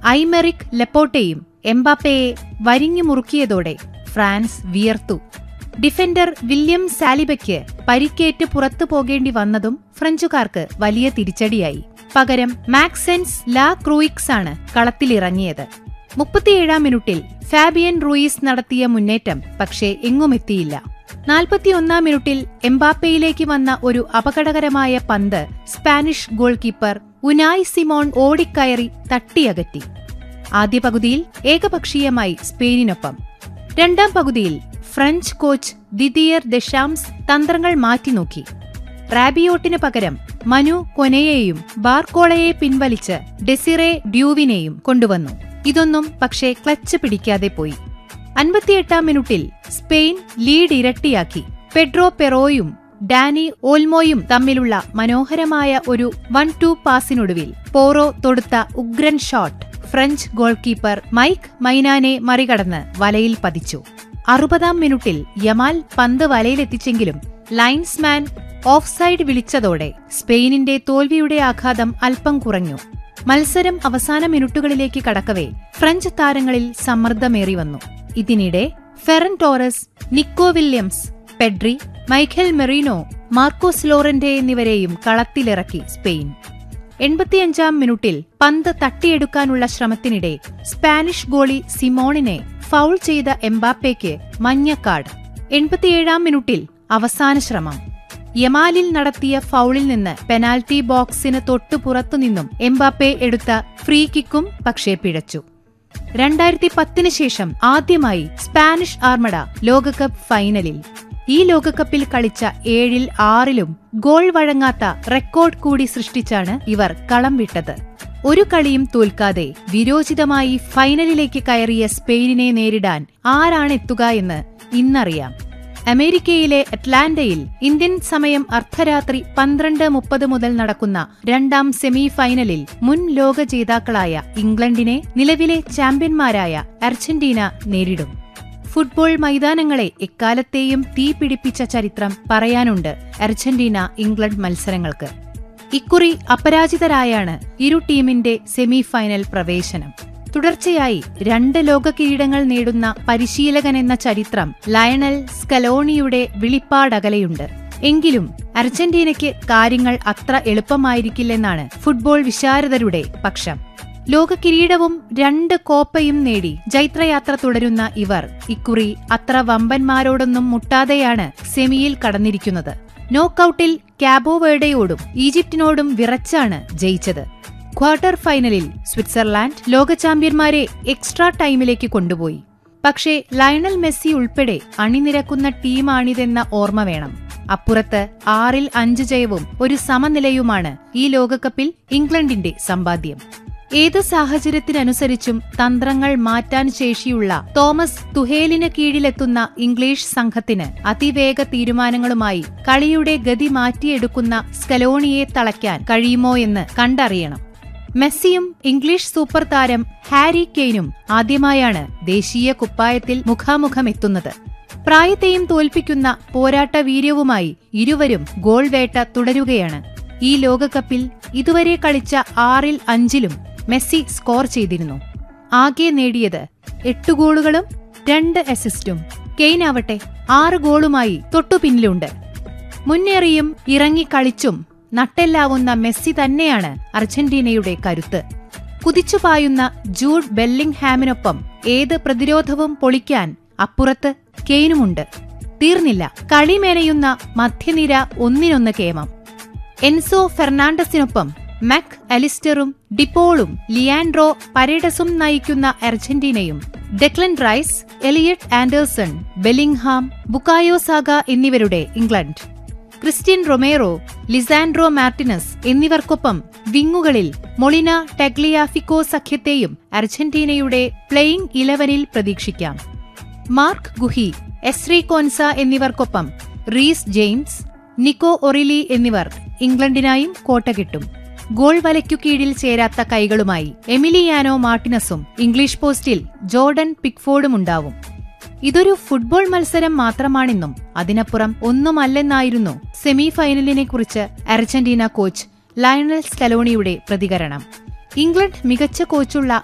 ഐമെറിക് ലെപ്പോട്ടയും എംബാപ്പയെ വരിഞ്ഞു മുറുക്കിയതോടെ ഫ്രാൻസ് വിയർത്തു ഡിഫൻഡർ വില്യം സാലിബയ്ക്ക് പരിക്കേറ്റ് പുറത്തു പോകേണ്ടി വന്നതും ഫ്രഞ്ചുകാർക്ക് വലിയ തിരിച്ചടിയായി പകരം മാക്സെൻസ് ലാ ക്രൂയിക്സ് ആണ് കളത്തിലിറങ്ങിയത് മുപ്പത്തിയേഴാം മിനിറ്റിൽ ഫാബിയൻ റൂയിസ് നടത്തിയ മുന്നേറ്റം പക്ഷേ എങ്ങുമെത്തിയില്ല നാൽപ്പത്തിയൊന്നാം മിനിറ്റിൽ എംബാപ്പയിലേക്ക് വന്ന ഒരു അപകടകരമായ പന്ത് Spanish goalkeeper Unai Simon ഓടിക്കയറി തട്ടിയകറ്റി ആദ്യ പകുതിയിൽ ഏകപക്ഷീയമായി സ്പെയിനിനൊപ്പം രണ്ടാം പകുതിയിൽ ഫ്രഞ്ച് കോച്ച് ദിദിയർ ദഷാംസ് തന്ത്രങ്ങൾ മാറ്റിനോക്കി റാബിയോട്ടിന് പകരം മനു കൊനയെയും ബാർക്കോളയെ പിൻവലിച്ച് ഡെസിറെ ഡ്യൂവിനെയും കൊണ്ടുവന്നു ഇതൊന്നും പക്ഷേ ക്ലച്ച് പിടിക്കാതെ പോയി അൻപത്തിയെട്ടാം മിനിറ്റിൽ സ്പെയിൻ ലീഡ് ഇരട്ടിയാക്കി പെഡ്രോ പെറോയും ഡാനി ഓൽമോയും തമ്മിലുള്ള മനോഹരമായ ഒരു വൺ ടു പാസിനൊടുവിൽ പോറോ തൊടുത്ത ഉഗ്രൻ shot French goalkeeper Mike മൈനാനെ മറികടന്ന് വലയിൽ പതിച്ചു അറുപതാം മിനിറ്റിൽ യമാൽ പന്ത് വലയിലെത്തിച്ചെങ്കിലും ലൈൻസ്മാൻ ഓഫ്സൈഡ് വിളിച്ചതോടെ സ്പെയിനിന്റെ തോൽവിയുടെ ആഘാതം അല്പം കുറഞ്ഞു മത്സരം അവസാന മിനിറ്റുകളിലേക്ക് കടക്കവേ ഫ്രഞ്ച് താരങ്ങളിൽ സമ്മർദ്ദമേറി വന്നു ഇതിനിടെ Ferran Torres Nico Williams Pedri Mikel Merino Marcos Llorente എന്നിവരെയും കളത്തിലിറക്കി സ്പെയിൻ എൺപത്തിയഞ്ചാം മിനിറ്റിൽ പന്ത് തട്ടിയെടുക്കാനുള്ള ശ്രമത്തിനിടെ സ്പാനിഷ് ഗോളി സിമോണിനെ ഫൗൾ ചെയ്ത എംബാപ്പയ്ക്ക് മഞ്ഞക്കാർഡ് എൺപത്തിയേഴാം മിനിറ്റിൽ അവസാന ശ്രമം യമാലിൽ നടത്തിയ ഫൗളിൽ നിന്ന് പെനാൽറ്റി ബോക്സിന് തൊട്ടു പുറത്തുനിന്നും എംബാപ്പെ എടുത്ത ഫ്രീ കിക്കും പക്ഷേ പിഴച്ചു രണ്ടായിരത്തി പത്തിന് ശേഷം ആദ്യമായി സ്പാനിഷ് ആർമഡ ലോകകപ്പ് ഫൈനലിൽ ഈ ലോകകപ്പിൽ കളിച്ച ഏഴിൽ ആറിലും ഗോൾ വഴങ്ങാത്ത റെക്കോർഡ് കൂടി സൃഷ്ടിച്ചാണ് ഇവർ കളം വിട്ടത് ഒരു കളിയും തോൽക്കാതെ വിരോചിതമായി ഫൈനലിലേക്ക് കയറിയ സ്പെയിനിനെ നേരിടാൻ ആരാണെത്തുക എന്ന് ഇന്നറിയാം അമേരിക്കയിലെ അറ്റ്ലാന്റയിൽ ഇന്ത്യൻ സമയം അർദ്ധരാത്രി പന്ത്രണ്ട് മുപ്പത് മുതൽ നടക്കുന്ന രണ്ടാം സെമി ഫൈനലിൽ മുൻ ലോക ജേതാക്കളായ ഇംഗ്ലണ്ടിനെ നിലവിലെ ചാമ്പ്യന്മാരായ അർജന്റീന നേരിടും ഫുട്ബോൾ മൈതാനങ്ങളെ എക്കാലത്തെയും തീപിടിപ്പിച്ച ചരിത്രം പറയാനുണ്ട് അർജന്റീന ഇംഗ്ലണ്ട് മത്സരങ്ങൾക്ക് ഇക്കുറി അപരാജിതരായാണ് ഇരു ടീമിന്റെ സെമി ഫൈനൽ പ്രവേശനം തുടർച്ചയായി രണ്ട് ലോക കിരീടങ്ങൾ നേടുന്ന പരിശീലകനെന്ന ചരിത്രം ലയണൽ സ്കലോണിയുടെ വിളിപ്പാടകലയുണ്ട് എങ്കിലും അർജന്റീനയ്ക്ക് കാര്യങ്ങൾ അത്ര എളുപ്പമായിരിക്കില്ലെന്നാണ് ഫുട്ബോൾ വിശാരദരുടെ പക്ഷം ലോക കിരീടവും രണ്ട് കോപ്പയും നേടി ജൈത്രയാത്ര തുടരുന്ന ഇവർ ഇക്കുറി അത്ര വമ്പന്മാരോടൊന്നും മുട്ടാതെയാണ് സെമിയിൽ കടന്നിരിക്കുന്നത് നോക്കൌട്ടിൽ കാബോവേർഡയോടും ഈജിപ്തിനോടും വിറച്ചാണ് ജയിച്ചത് ക്വാർട്ടർ ഫൈനലിൽ സ്വിറ്റ്സർലാൻഡ് ലോക ചാമ്പ്യന്മാരെ എക്സ്ട്രാ ടൈമിലേക്ക് കൊണ്ടുപോയി പക്ഷേ ലയണൽ മെസ്സി ഉൾപ്പെടെ അണിനിരക്കുന്ന ടീമാണിതെന്ന ഓർമ്മ വേണം അപ്പുറത്ത് ആറിൽ അഞ്ച് ജയവും ഒരു സമനിലയുമാണ് ഈ ലോകകപ്പിൽ ഇംഗ്ലണ്ടിന്റെ സമ്പാദ്യം ഏത് സാഹചര്യത്തിനനുസരിച്ചും തന്ത്രങ്ങൾ മാറ്റാൻ ശേഷിയുള്ള തോമസ് തുഹേലിന് കീഴിലെത്തുന്ന ഇംഗ്ലീഷ് സംഘത്തിന് അതിവേഗ തീരുമാനങ്ങളുമായി കളിയുടെ ഗതി മാറ്റിയെടുക്കുന്ന സ്കലോണിയെ തളയ്ക്കാൻ കഴിയുമോ എന്ന് കണ്ടറിയണം മെസ്സിയും ഇംഗ്ലീഷ് സൂപ്പർ താരം ഹാരി കെയ്നും ആദ്യമായാണ് ദേശീയ കുപ്പായത്തിൽ മുഖാമുഖമെത്തുന്നത് പ്രായത്തെയും തോൽപ്പിക്കുന്ന പോരാട്ട വീര്യവുമായി ഇരുവരും ഗോൾ വേട്ട തുടരുകയാണ് ഈ ലോകകപ്പിൽ ഇതുവരെ കളിച്ച ആറിൽ അഞ്ചിലും മെസ്സി സ്കോർ ചെയ്തിരുന്നു ആകെ നേടിയത് എട്ട് ഗോളുകളും രണ്ട് അസിസ്റ്റും കെയ്നാവട്ടെ ആറ് ഗോളുമായി തൊട്ടുപിന്നിലുണ്ട് മുന്നേറിയും ഇറങ്ങി കളിച്ചും നട്ടെല്ലാവുന്ന മെസ്സി തന്നെയാണ് അർജന്റീനയുടെ കരുത്ത് കുതിച്ചുപായുന്ന ജൂഡ് ബെല്ലിംഗ്ഹാമിനൊപ്പം ഏത് പ്രതിരോധവും പൊളിക്കാൻ അപ്പുറത്ത് കെയ്നുമുണ്ട് തീർന്നില്ല കളി മേനയുന്ന മധ്യനിര ഒന്നിനൊന്ന് കേമം എൻസോ ഫെർണാണ്ടസിനൊപ്പം മക് അലിസ്റ്ററും ഡിപ്പോളും ലിയാൻഡ്രോ പരേഡസും നയിക്കുന്ന അർജന്റീനയും Declan Rice Elliot Anderson Bellingham Bukayo Saka എന്നിവരുടെ England Cristian Romero Lisandro Martinez എന്നിവർക്കൊപ്പം വിങ്ങുകളിൽ മൊളിന ടെഗ്ലിയാഫിക്കോ സഖ്യത്തെയും അർജന്റീനയുടെ പ്ലേയിംഗ് ഇലവനിൽ പ്രതീക്ഷിക്കാം മാർക്ക് ഗുഹി എസ്രി കോൻസ എന്നിവർക്കൊപ്പം റീസ് ജെയിംസ് നിക്കോ ഒറിലി എന്നിവർ ഇംഗ്ലണ്ടിനായും കോട്ട കിട്ടും ഗോൾ വലയ്ക്കു കീഴിൽ ചേരാത്ത കൈകളുമായി എമിലിയാനോ മാർട്ടിനസും ഇംഗ്ലീഷ് പോസ്റ്റിൽ ജോർഡൻ പിക്ഫോർഡും ഉണ്ടാവും ഇതൊരു ഫുട്ബോൾ മത്സരം മാത്രമാണെന്നും അതിനപ്പുറം ഒന്നുമല്ലെന്നായിരുന്നു സെമി ഫൈനലിനെക്കുറിച്ച് അർജന്റീന കോച്ച് ലയണൽ സ്കലോണിയുടെ പ്രതികരണം ഇംഗ്ലണ്ട് മികച്ച കോച്ചുള്ള